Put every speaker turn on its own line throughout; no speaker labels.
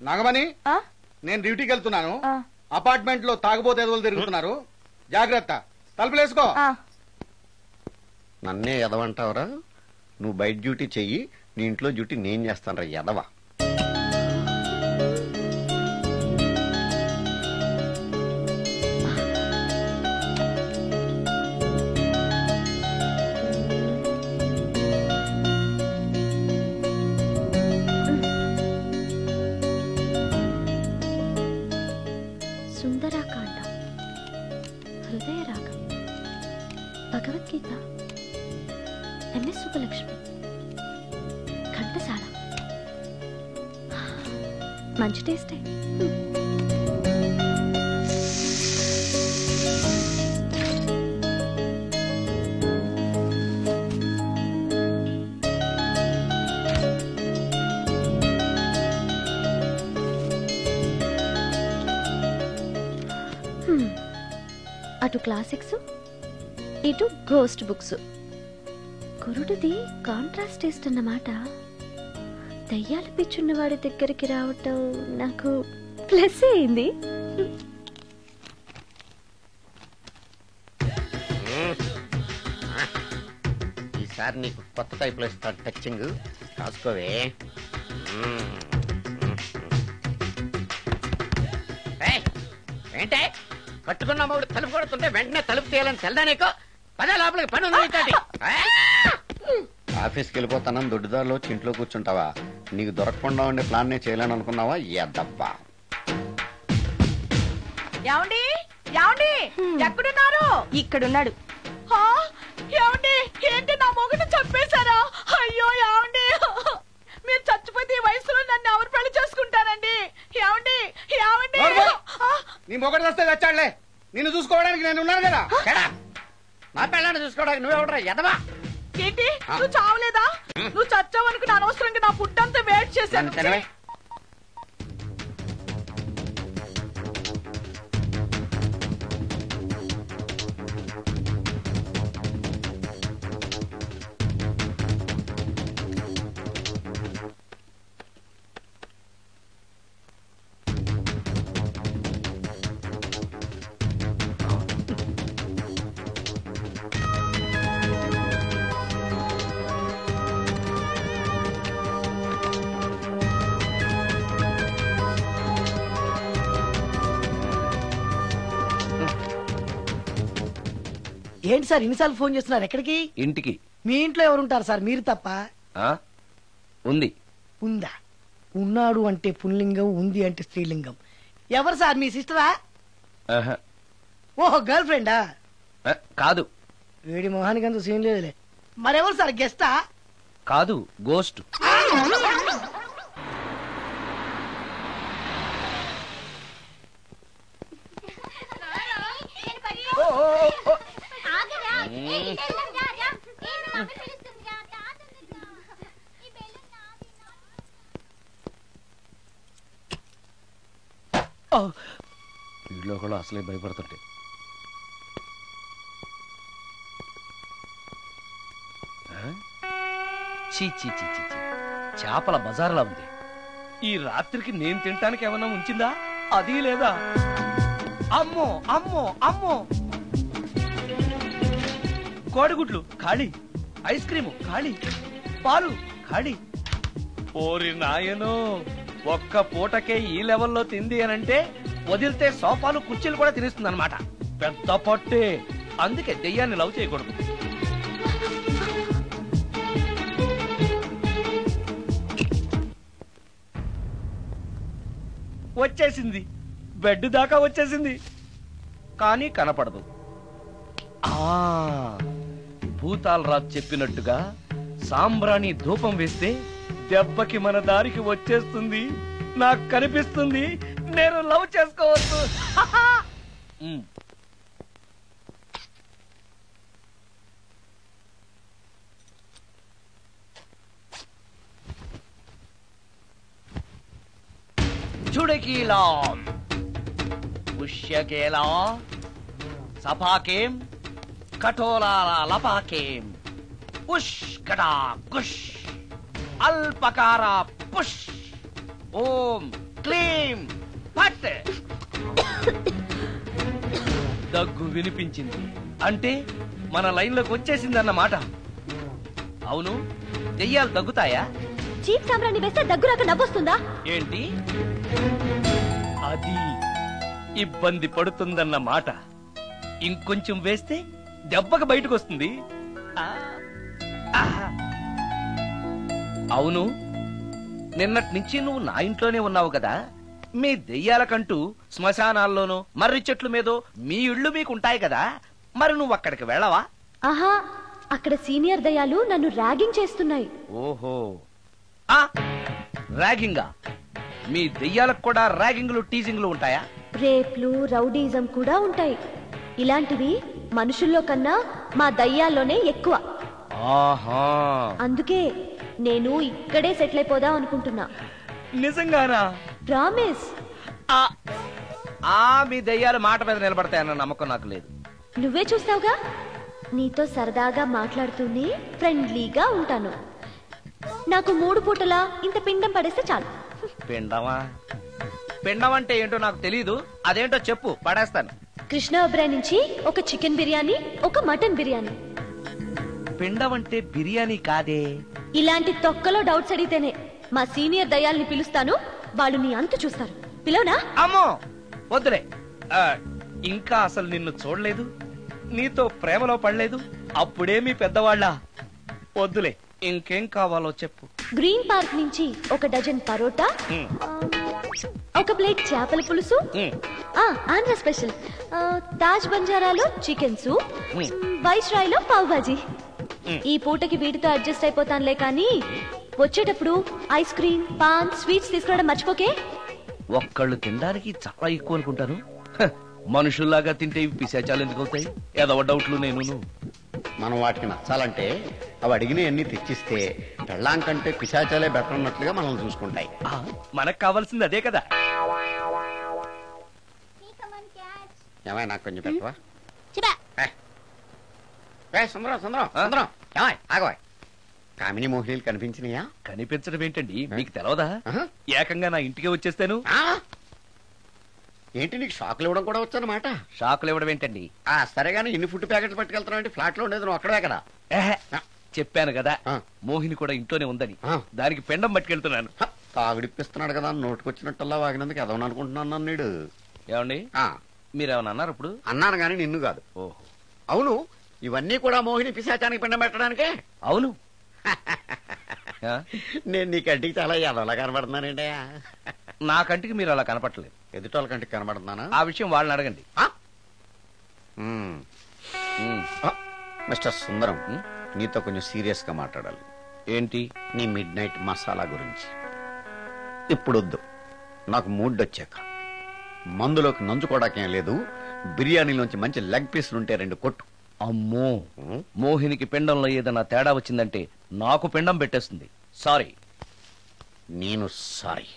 నాగమణి
ఆ?
నేను డ్యూటీకి వెళ్తున్నాను
ఆ.
అపార్ట్మెంట్ లో తాగుబోతే ఎదవలు తిరుగుతున్నారు జాగ్రత్త తలుపులేసుకో
ఆ.
నన్నే ఎదవంటావురా నువ్వు బయట డ్యూటీ చెయ్యి నీ ఇంట్లో డ్యూటీ నేను చేస్తాను రా ఎదవ
సుందరాకాండ హృదయ రాగం భగవద్గీత ఎంఎస్ సుబ్బలక్ష్మి ఘంటసాల మంచి టేస్టే హ్మ్. అటు క్లాసిక్స్ ఇటు గోస్ట్ బుక్స్ కురుడిది కాంట్రాస్ట్ టేస్ట్ అన్నమాట దయ్యాలు పిచ్చున్న వాడి దగ్గరికి రావటం నాకు ప్లస్ అయింది
ఈసారి నీకు కొత్త టైప్ లో ఇస్తాను టచ్చింగ్ రాసుకోవే మ్మ్. ఏయ్, ఏంటే కట్టుకున్న మూడు తలుపు కొడుతుంటే వెంటనే తలుపు తీయాలని తెల్దా నీకు పదే లోపలికి పని ఉంది నీతోటి. ఏయ్! ఆఫీస్కి వెళ్ళిపోతానని దొడ్డుదారిలో వచ్చి ఇంట్లో కూర్చుంటావా నీకు దొరకకుండా ఉండే ప్లాన్ నే చేయలేను అనుకున్నావా ఎద్దబ్బా
ఏమండి ఏమండి ఎక్కడున్నారు ఇక్కడున్నాడు హా? ఏమండి ఏంటి నా మొగుడు చంపేశారా అయ్యో ఏమండి మీరు చచ్చిపోతే ఈ వయసులో నన్ను ఎవరు పెళ్లి చేసుకుంటారండి ఏమండి ఏమండి
నోర్మోయ్.
ఆ,
నీ మొగడు వస్తే వచ్చాడులే నిన్ను చూసుకోవడానికి నేను ఉన్నాను కదా
చెడా. నా పిల్లని చూసుకోవడానికి నువ్వెవడరా ఎదవా
ఏంటి నువ్వు చావలేదా నువ్వు చచ్చావనుకుని అనవసరంగా నా ఫుడ్ అంతా వేట్ చేశాను
నన్ను తినవే
ఏంటి సార్ ఇన్నిసార్లు ఫోన్ చేస్తున్నారు ఎక్కడికి
ఇంటికి
మీ ఇంట్లో ఎవరుంటారు సార్ మీరు తప్ప
ఆ ఉంది
ఉందా ఉన్నాడు అంటే పుల్లింగం ఉంది అంటే స్త్రీలింగం ఎవరు సార్ మీ సిస్టరా
ఆహా.
ఓహో గర్ల్ ఫ్రెండా
ఆ, కాదు
వేడి మొహానికి అంత సీన్ లేదులే మరెవరు సార్ గెస్టా
కాదు గోస్ట్ వీళ్ళు కూడా అసలే భయపడుతుంటే ఆ? చీ చీ చీ చీ చీ. చేపల బజార్లా ఉంది ఈ రాత్రికి నేను తినటానికి ఏమన్నా ఉంచిందా అది లేదా అమ్మో అమ్మో అమ్మో కోడిగుడ్లు ఖాళీ ఐస్ క్రీము ఖాళీ పాలు ఖాళీ ఓరి నాయనో ఒక్క పూటకే ఈ లెవెల్లో తింది అనంటే వదిలితే సోఫాలు కుర్చీలు కూడా తినేస్తుంది అనమాట పెద్ద పట్టే అందుకే దెయ్యాన్ని లవ్ చేయకూడదు వచ్చేసింది బెడ్ దాకా వచ్చేసింది కానీ కనపడదు ఆ భూతాలరాజు చెప్పినట్టుగా సాంబ్రాణి ధూపం వేస్తే దెబ్బకి మన దారికి వచ్చేస్తుంది నాకు కనిపిస్తుంది నేను లవ్ చేసుకోవచ్చు ఉమ్. చుడకీలాం పుష్యకేలా సపాకేం కఠోలాల లపాకేం పుష్కటా కుష్ అల్పకార పుష్ ఓం క్లీం పట్ దగ్గు వినిపించింది అంటే మన లైన్లోకి వచ్చేసింది అన్నమాట అవును దెయ్యాలు దగ్గుతాయా
చీప్ సాంబ్రాన్ని వేస్తే దగ్గురాక నవ్వొస్తుందా
ఏంటి అది ఇబ్బంది పడుతుందన్న మాట ఇంకొంచెం వేస్తే దెబ్బకి బయటకు వస్తుంది ఆ, ఆహా. అవును నిన్నటి నుంచి నువ్వు నా ఇంట్లోనే ఉన్నావు కదా మీ దెయ్యాలకంటూ శ్మశానాల్లోనూ మర్రి చెట్ల మీదో మీ ఇళ్ళు మీకు ఉంటాయి కదా మరి నువ్వు అక్కడికి వెళ్ళవా
ఆహా అక్కడ సీనియర్ దయాలు నన్ను ర్యాగింగ్ చేస్తున్నాయి
ఓహో ఆ ర్యాగింగా మీ దెయ్యాలకు కూడా ర్యాగింగ్లు టీజింగ్లు ఉంటాయా
రేప్లు రౌడీజం కూడా ఉంటాయి ఇలాంటివి మనుషుల్లో కన్నా మా దయ్యాల్లోనే ఎక్కువ
ఆహా
అందుకే నేను ఇక్కడే సెటిల్ అయిపోదాం అనుకుంటున్నా
నిజంగానా
ప్రామిస్
ఆ ఆ, మీ దెయ్యాలు మాట మీద నిలబడతాయన్న నమ్మకం నాకు లేదు
నువ్వే చూస్తావుగా నీతో సరదాగా మాట్లాడుతూనే ఫ్రెండ్లీగా ఉంటాను నాకు మూడు పూటలా ఇంత పిండం పడేస్తే చాలు
పిండమా పిండం అంటే ఏంటో నాకు తెలీదు అదేంటో చెప్పు పడేస్తాను
కృష్ణ ఒబ్రాయ్ నుంచి ఒక చికెన్ బిర్యానీ ఒక మటన్ బిర్యానీ
పిండం అంటే బిర్యానీ కాదే
ఇలాంటి తొక్కలో డౌట్స్ అడిగితేనే మా సీనియర్ దయాల్ని పిలుస్తాను వాళ్ళు నీ అంతు చూస్తారు పిలవనా
అమ్మో వద్దులే ఆ, ఇంకా అసలు నిన్ను చూడలేదు నీతో ప్రేమలో పడలేదు అప్పుడే మీ పెద్దవాళ్ళ వద్దులే ఇంకేం కావాలో చెప్పు
గ్రీన్ పార్క్ నుంచి ఒక డజన్ పరోటా
ఉమ్,
ఆ, ఒక ప్లేట్ చేపల పులుసు
ఉమ్,
ఆ, ఆంధ్ర స్పెషల్ ఆ, తాజ్ బంజారాలో చికెన్ సూప్
ఉమ్.
వైస్ రాయ్లో పావ్ భాజీ
మ్.
ఈ పూటకి వీటితో అడ్జస్ట్ అయిపోతానులే కానీ వచ్చేటప్పుడు ఐస్ క్రీమ్ పాన్ స్వీట్స్ తీసుకురావడం మర్చిపోకే
ఒక్కళ్ళు తినడానికి చాలా ఎక్కువ అనుకుంటాను హ, మనుషుల్లాగా తింటే ఇవి పిశాచాలు ఎందుకు అవుతాయి ఏదో డౌట్లు నేను
మనం వాటికి నచ్చాలంటే అవి అడిగినవన్నీ తెచ్చిస్తే పెళ్ళాం కంటే పిశాచాలే బెటర్ అన్నట్లుగా మనల్ని చూసుకుంటాయి
మనకు కావాల్సింది అదే కదా
ఏమైనా నాకు కొంచెం పెట్టవా ఏ. ఏ, సుందరం సుందరం సుందరం ఏమాయ్ ఆగవాయ్ కామిని మోహినీలు కనిపించినాయా
కనిపించడం ఏంటండి మీకు తెలవదా
ఆహా.
ఏకంగా నా ఇంటికి వచ్చేస్తాను
ఆ? ఏంటి నీకు షాకులు ఇవ్వడం కూడా వచ్చనమాట
షాకులు ఇవ్వడం ఏంటండి
ఆ సరే గానీ ఇన్ని ఫుడ్ ప్యాకెట్లు పట్టుకెళ్తున్నావు అంటే ఫ్లాట్ లో ఉండేది నువ్వు అక్కడే కదా
ఏహే, చెప్పాను కదా
ఆ.
మోహిని కూడా ఇంట్లోనే ఉందని
ఆ.
దానికి పెండం పట్టుకెళ్తున్నాను
హ, తాగుడిప్పిస్తున్నాడు కదా నోటుకొచ్చినట్టల్లా వాగినందుకు ఎదవని అనుకుంటున్నాను నన్ను నీడు
ఏమండి
ఆ,
మీరేమన్నా అన్నారు ఇప్పుడు
అన్నాను గాని నిన్ను కాదు
ఓహో
అవును ఇవన్నీ కూడా మోహిని పిశాచానికి పిండం పెట్టడానికే
అవును ఆ?
నేను నీ కంటికి చాలా ఎదవలా కనబడుతున్నానండి
నా కంటికి మీరు అలా కనపట్టలేదు
ఎదుటోళ్ళ కంటికి కనబడుతున్నానా
ఆ విషయం వాళ్ళని అడగండి
ఆ? మ్మ్.
ఉమ్,
ఆ, మిస్టర్ సుందరం
ఉమ్,
నీతో కొంచెం సీరియస్ గా మాట్లాడాలి
ఏంటి
నీ మిడ్ నైట్ మసాలా గురించి ఇప్పుడు వద్దు నాకు మూడ్ వచ్చాక మందులోకి నంచుకోవడాకేం లేదు బిర్యానీలోంచి మంచి లెగ్ పీసులు ఉంటే రెండు కొట్టు
అమ్మో మోహినికి పిండంలో ఏదైనా తేడా వచ్చిందంటే నాకు పిండం పెట్టేస్తుంది సారీ
నేను సారీ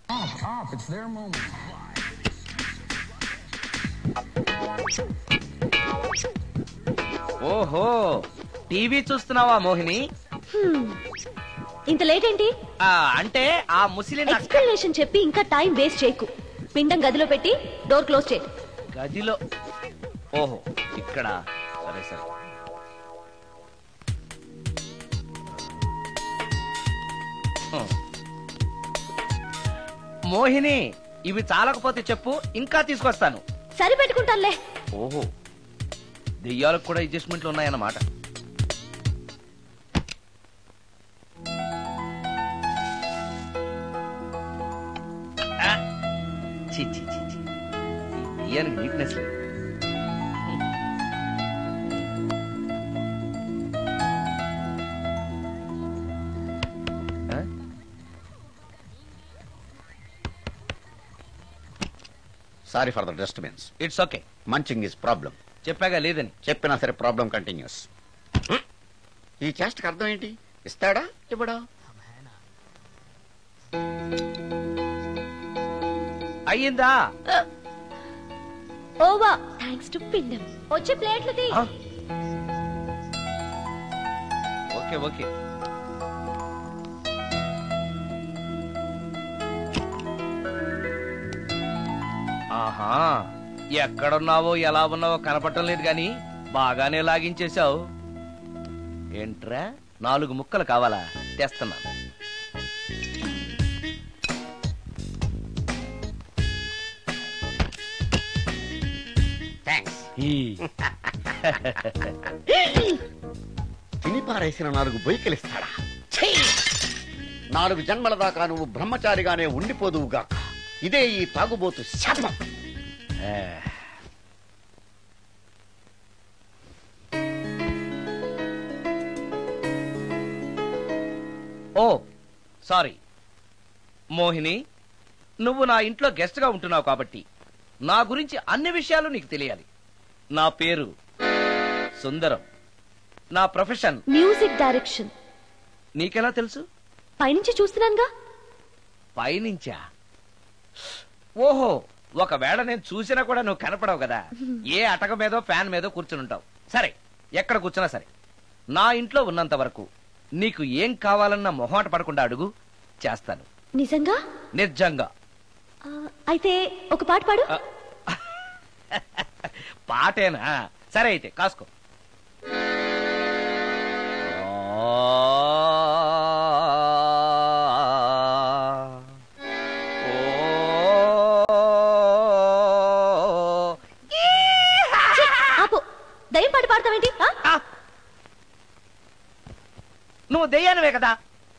ఓహో టీవీ చూస్తున్నావా మోహిని
హ్మ్. ఇంత లేట్ ఏంటి
ఆ, అంటే ఆ ముసిలి నక్క
ఎక్స్ప్లెనేషన్ చెప్పి ఇంకా టైం వేస్ట్ చేయకు పిండం గదిలో పెట్టి డోర్ క్లోజ్ చేయి
గదిలో ఓహో ఇక్కడ సరే సరే హ్మ్. మోహిని ఇవి చాలకపోతే చెప్పు ఇంకా తీసుకొస్తాను
సరి పెట్టుకుంటానులే
ఓహో దెయ్యాలకు కూడా అడ్జస్ట్మెంట్లు ఉన్నాయన్నమాట ఆ! ఛీ, ఛీ, ఛీ, ఛీ. ఈ దెయ్యానికి నీట్నెస్ లేదు ఆ?
Sorry for the disturbance
it's okay
munching is problem
చెప్పాగా లేదని
చెప్పినా సరే ప్రాబ్లం కంటిన్యూస్ ఈ చేష్టకి అర్థం ఏంటి ఇస్తాడా ఇవ్వడా
అయ్యిందా
ఓవా థ్యాంక్స్ టు పిండం వచ్చే ప్లేట్లు తీ
ఆ? ఓకే ఓకే ఆహా ఎక్కడున్నావో ఎలా ఉన్నావో కనపడటం లేదు గాని బాగానే లాగించేశావు ఏంట్రా నాలుగు ముక్కలు కావాలా తెస్తున్నాను
థ్యాంక్స్
ఈ,
తిని పారేసిన నాలుగు బొయ్యకిలిస్తాడా ఛీ! నాలుగు జన్మల దాకా నువ్వు బ్రహ్మచారిగానే ఉండిపోదువుగాక ఇదే ఈ తాగుబోతు శాపం
ఆ. ఓ సారీ మోహిని నువ్వు నా ఇంట్లో గెస్ట్ గా ఉంటున్నావు కాబట్టి నా గురించి అన్ని విషయాలు నీకు తెలియాలి నా పేరు సుందరం నా ప్రొఫెషన్
మ్యూజిక్ డైరెక్షన్
నీకెలా తెలుసు
పైనుంచి చూస్తున్నానుగా
పైనుంచా ఓహో ఒకవేళ నేను చూసినా కూడా నువ్వు కనపడవు కదా ఏ అటక మీదో ఫ్యాన్ మీదో కూర్చుని ఉంటావు సరే ఎక్కడ కూర్చున్నా సరే నా ఇంట్లో ఉన్నంత వరకు నీకు ఏం కావాలన్న మొహాట పడకుండా అడుగు చేస్తాను
నిజంగా
నిజంగా
ఆ, అయితే ఒక పాట పాడు
ఆ, పాటేనా సరే అయితే కాసుకో
ఆపు దయ్యం పాట పాడతావేంటి ఆ?
ఆ! నువ్వు దెయ్యానివే కదా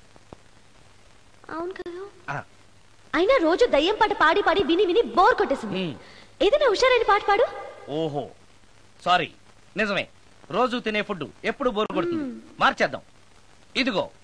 అవును కదా
ఆ,
అయినా రోజు దయ్యం పాట పాడి పాడి విని విని బోర్ కొట్టేసింది
ఉమ్.
ఏదైనా హుషారైన పాట పాడు
ఓహో సారీ నిజమే రోజు తినే ఫుడ్ ఎప్పుడు బోరు కొడుతుంది మార్చేద్దాం ఇదిగో